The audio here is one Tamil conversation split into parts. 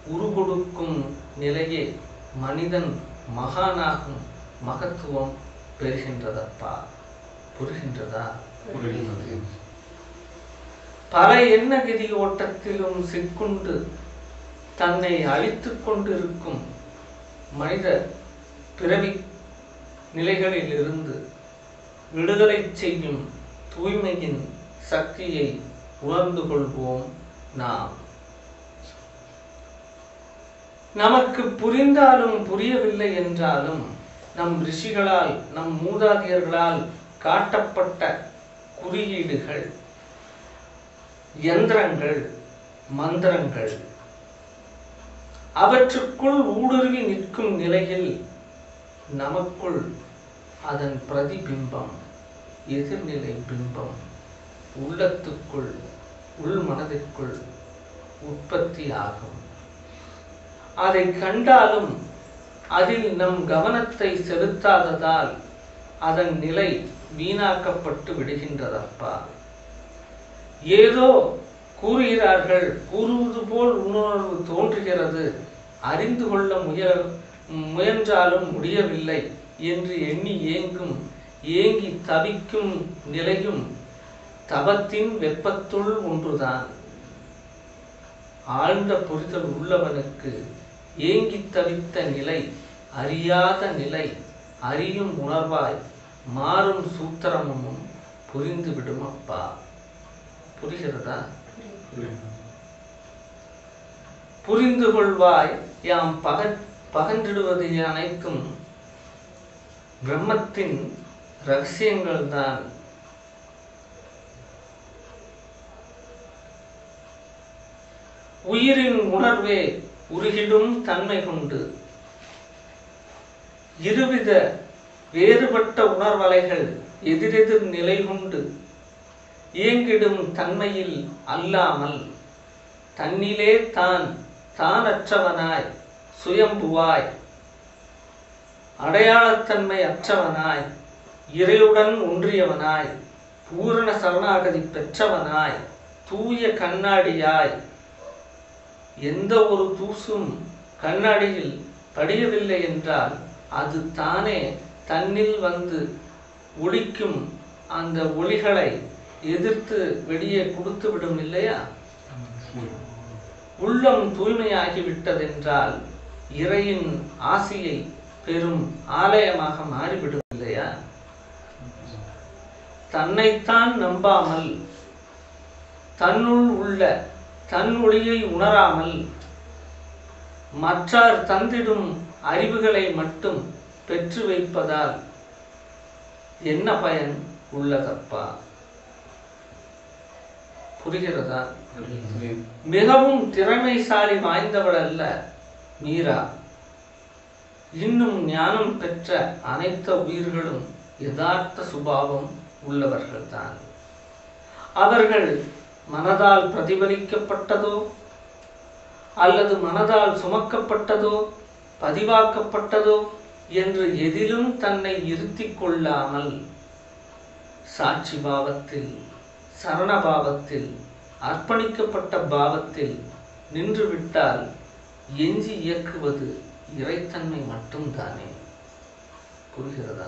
உருகொடுக்கும் நிலையே மனிதன் மகானாகும் மகத்துவம் பெறுகின்றதப்பா புரிகின்றதா புரிகிறது பல எண்ணகிரி ஓட்டத்திலும் சிக்குண்டு தன்னை அழித்துக் கொண்டிருக்கும் மனித பிறவி நிலைகளிலிருந்து விடுதலை செய்யும் தூய்மையின் சக்தியை உணர்ந்து கொள்வோம் நாம் நமக்கு புரிந்தாலும் புரியவில்லை என்றாலும் நம் ரிஷிகளால் நம் மூதாதையர்களால் காட்டப்பட்ட குறியீடுகள் யந்திரங்கள் மந்திரங்கள் அவற்றுக்குள் ஊடுருவி நிற்கும் நிலையில் நமக்குள் அதன் பிரதிபிம்பம் எதிர்நிலை பிம்பம் உள்ளத்துக்குள் உள் மனதிற்குள் உற்பத்தி ஆகும் அதை கண்டாலும் அதில் நம் கவனத்தை செலுத்தாததால் அதன் நிலை வீணாக்கப்பட்டு விடுகின்றதப்பா ஏதோ கூறுகிறார்கள் கூறுவது போல் உணர்வு தோன்றுகிறது அறிந்து கொள்ள முய முயன்றாலும் முடியவில்லை என்று எண்ணி ஏங்கும் ஏங்கி தவிக்கும் நிலையும் தவத்தின் வெப்பத்துள் ஒன்றுதான் ஆழ்ந்த புரிதல் உள்ளவனுக்கு ஏங்கி தவித்த நிலை அறியாத நிலை அறியும் உணர்வாய் மாறும் சூத்திரமும் புரிந்துவிடும் அப்பா புரிகிறதா புரிந்து கொள்வாய் யாம் பக பகன்றிடுவது அனைத்தும் பிரம்மத்தின் ரகசியங்கள் தான் உயிரின் உணர்வே உருகிடும் தன்மை கொண்டு இருவித வேறுபட்ட உணர்வலைகள் எதிரெதிர் நிலை கொண்டு இயங்கிடும் தன்மையில் அல்லாமல் தன்னிலே தான் தானற்றவனாய் சுயம்புவாய் அடையாளத்தன்மை அற்றவனாய் இறையுடன் ஒன்றியவனாய் பூரண சரணாகதி பெற்றவனாய் தூய கண்ணாடியாய் எந்த ஒரு தூசும் கண்ணாடியில் படியவில்லை என்றால் அது தானே தன்னில் வந்து ஒளிக்கும் அந்த ஒளிகளை எதிர்த்து வெளியே கொடுத்து விடும் இல்லையா உள்ளம் தூய்மையாகிவிட்டதென்றால் இறையின் ஆசியை பெரும் ஆலயமாக மாறிவிடும் இல்லையா தன்னைத்தான் நம்பாமல் தன்னுள் உள்ள தன் ஒளியை உணராமல் மற்றார் தந்திடும் அறிவுகளை மட்டும் பெற்று வைப்பதால் என்ன பயன் உள்ளதப்பா புரிகிறதா மிகவும் திறமைசாலி வாய்ந்தவள் அல்ல மீரா இன்னும் ஞானம் பெற்ற அனைத்து உயிர்களும் யதார்த்த சுபாவம் உள்ளவர்கள்தான் அவர்கள் மனதால் பிரதிபலிக்கப்பட்டதோ அல்லது மனதால் சுமக்கப்பட்டதோ பதிவாக்கப்பட்டதோ என்று எதிலும் தன்னை இருத்திக் கொள்ளாமல் சாட்சி பாவத்தில் சரண பாவத்தில் அர்ப்பணிக்கப்பட்ட பாவத்தில் நின்றுவிட்டால் எஞ்சி இயக்குவது இறைத்தன்மை மட்டும்தானே புரிகிறதா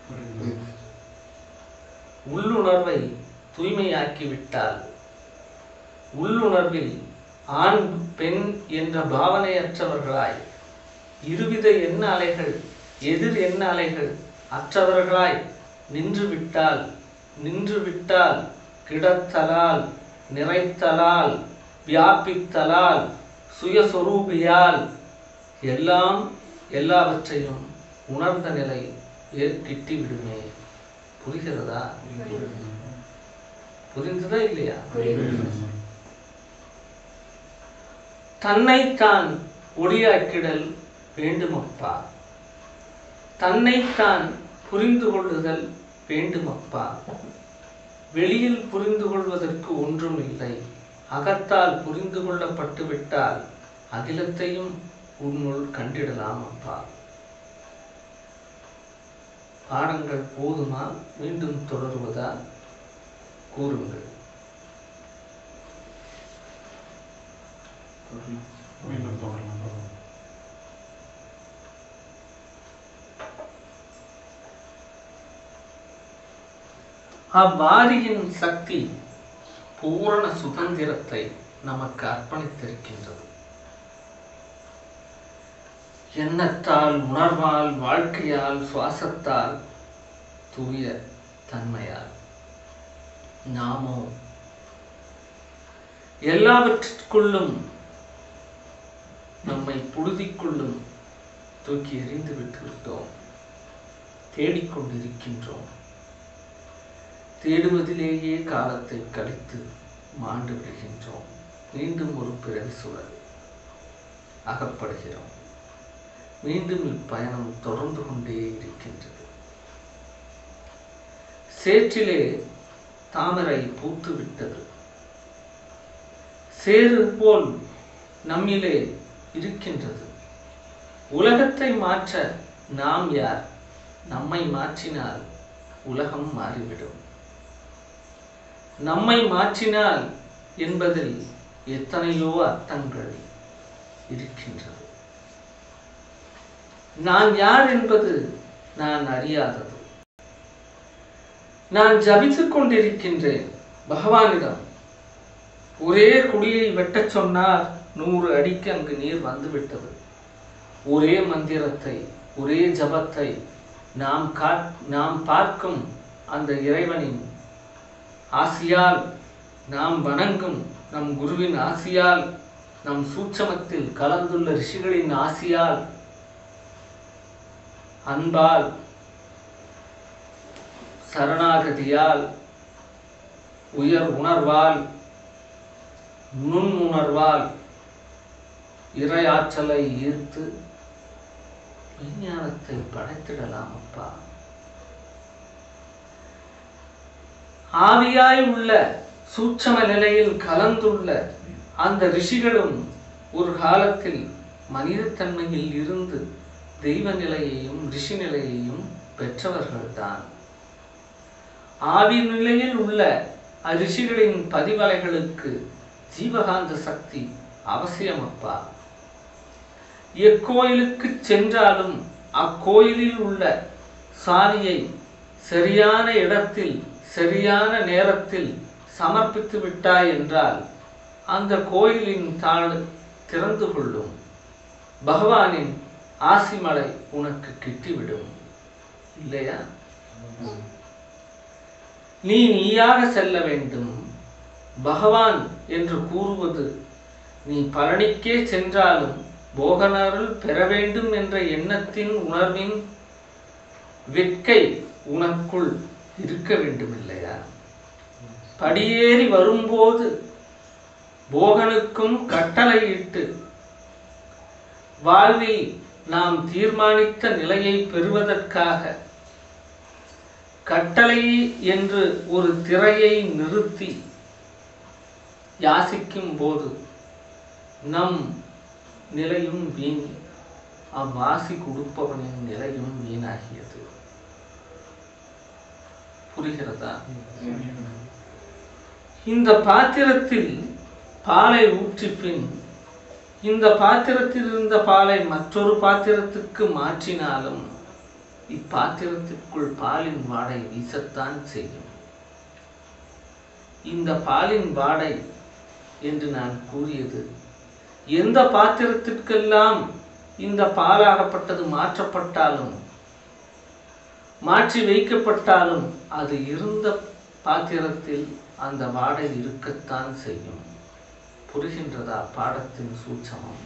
உள்ளுணர்வை தூய்மையாக்கிவிட்டால் உள்ளுணர்வில் ஆண் பெண் என்ற பாவனையற்றவர்களாய் இருவித எண்ண அலைகள் எதிர் எண்ண அலைகள் அற்றவர்களாய் நின்றுவிட்டால் நின்றுவிட்டால் கிடத்தலால் நிறைத்தலால் வியாபித்தலால் சுயஸ்வரூபியால் எல்லாம் எல்லாவற்றையும் உணர்ந்த நிலை ஏற்கிட்டி விடுமே புரிகிறதா புரிந்ததா இல்லையா தன்னைத்தான் ஒளியாக்கிடல் வேண்டுமப்பா தன்னைத்தான் புரிந்து கொள்ளுதல் வேண்டுமப்பா வெளியில் புரிந்து கொள்வதற்கு ஒன்றும் இல்லை அகத்தால் புரிந்து கொள்ளப்பட்டு விட்டால் அகிலத்தையும் உன்னுள் கண்டிடலாம் அப்பா பாடங்கள் போதுமா மீண்டும் தொடருவதா கூறுங்கள் மீண்டும் தொடரும் அவ்வாதியின் சக்தி பூரண சுதந்திரத்தை நமக்கு அர்ப்பணித்திருக்கின்றது எண்ணத்தால் உணர்வால் வாழ்க்கையால் சுவாசத்தால் தூய தன்மையால் நாமோ எல்லாவற்றிற்குள்ளும் நம்மை புழுதிக்குள்ளும் தூக்கி எறிந்து விட்டு விட்டோம் தேடிக்கொண்டிருக்கின்றோம் தேடுவதிலேயே காலத்தை கழித்து மாண்டு விடுகின்றோம் மீண்டும் ஒரு பிறவி சுழல் அகப்படுகிறோம் மீண்டும் இப்பயணம் தொடர்ந்து கொண்டே இருக்கின்றது சேற்றிலே தாமரை பூத்து விட்டது சேறு போல் நம்மிலே இருக்கின்றது உலகத்தை மாற்ற நாம் யார் நம்மை மாற்றினால் உலகம் மாறிவிடும் நம்மை மாற்றினால் என்பதில் எத்தனையோ அர்த்தங்கள் இருக்கின்றது நான் யார் என்பது நான் அறியாதது நான் ஜபித்துக் கொண்டிருக்கின்றேன் பகவானிடம் ஒரே குடியை வெட்டச் சொன்னார் நூறு அடிக்கு அங்கு நீர் வந்துவிட்டது ஒரே மந்திரத்தை ஒரே ஜபத்தை நாம் கா நாம் பார்க்கும் அந்த இறைவனின் ஆசியால் நாம் வணங்கும் நம் குருவின் ஆசியால் நம் சூட்சமத்தில் கலந்துள்ள ரிஷிகளின் ஆசியால் அன்பால் சரணாகதியால் உயர் உணர்வால் நுண் உணர்வால் இறையாற்றலை ஈர்த்து விஞ்ஞானத்தை படைத்திடலாம் அப்பா ஆவியாய் உள்ள சூட்சம நிலையில் கலந்துள்ள அந்த ரிஷிகளும் ஒரு காலத்தில் மனிதத்தன்மையில் இருந்து தெய்வ நிலையையும் ரிஷி நிலையையும் பெற்றவர்கள்தான் ஆவி நிலையில் உள்ள அரிஷிகளின் பதிவலைகளுக்கு ஜீவகாந்த சக்தி அவசியமப்பா எக்கோயிலுக்கு சென்றாலும் அக்கோயிலில் உள்ள சாரியை சரியான இடத்தில் சரியான நேரத்தில் சமர்ப்பித்து விட்டாய் என்றால் அந்த கோயிலின் தாழ் திறந்து கொள்ளும் பகவானின் ஆசிமலை உனக்கு கிட்டிவிடும் இல்லையா நீ நீயாக செல்ல வேண்டும் பகவான் என்று கூறுவது நீ பழனிக்கே சென்றாலும் போகனருள் பெற வேண்டும் என்ற எண்ணத்தின் உணர்வின் வெட்கை உனக்குள் இருக்க வேண்டும் இல்லையா படியேறி வரும்போது போகனுக்கும் கட்டளையிட்டு வாழ்வில் நாம் தீர்மானித்த நிலையை பெறுவதற்காக கட்டளை என்று ஒரு திரையை நிறுத்தி யாசிக்கும் போது நம் நிலையும் வீண் அவ்வாசி கொடுப்பவனின் நிலையும் வீணாகியது புரிகிறதா இந்த பாத்திரத்தில் பாலை ஊற்றி பின் இந்த பாத்திரத்தில் இருந்த பாலை மற்றொரு பாத்திரத்துக்கு மாற்றினாலும் இப்பாத்திரத்திற்குள் பாலின் வாடை வீசத்தான் செய்யும் இந்த பாலின் வாடை என்று நான் கூறியது எந்த பாத்திரத்திற்கெல்லாம் இந்த பாலாகப்பட்டது மாற்றப்பட்டாலும் மாற்றி வைக்கப்பட்டாலும் அது இருந்த பாத்திரத்தில் அந்த வாடை இருக்கத்தான் செய்யும் புரிகின்றதா பாடத்தின் சூட்சமம்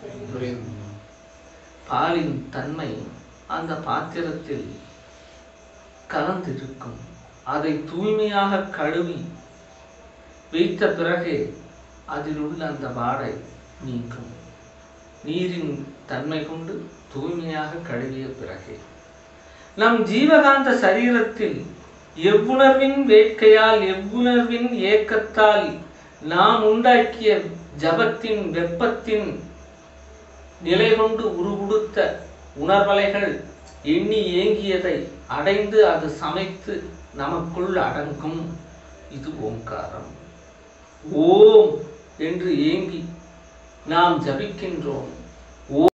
பாலின் தன்மை அந்த பாத்திரத்தில் கலந்திருக்கும் அதை தூய்மையாக கழுவி வைத்த பிறகு அதில் உள்ள அந்த வாடை நீக்கும் நீரின் தன்மை கொண்டு தூய்மையாக கழுவிய பிறகு நம் ஜீவகாந்த சரீரத்தில் எவ்வுணர்வின் வேட்கையால் எவ்வுணர்வின் ஏக்கத்தால் நாம் உண்டாக்கிய ஜபத்தின் வெப்பத்தின் நிலை கொண்டு உருகுடுத்த உணர்வலைகள் எண்ணி ஏங்கியதை அடைந்து அது சமைத்து நமக்குள் அடங்கும் இது ஓங்காரம் ஓம் என்று ஏங்கி நாம் ஜபிக்கின்றோம்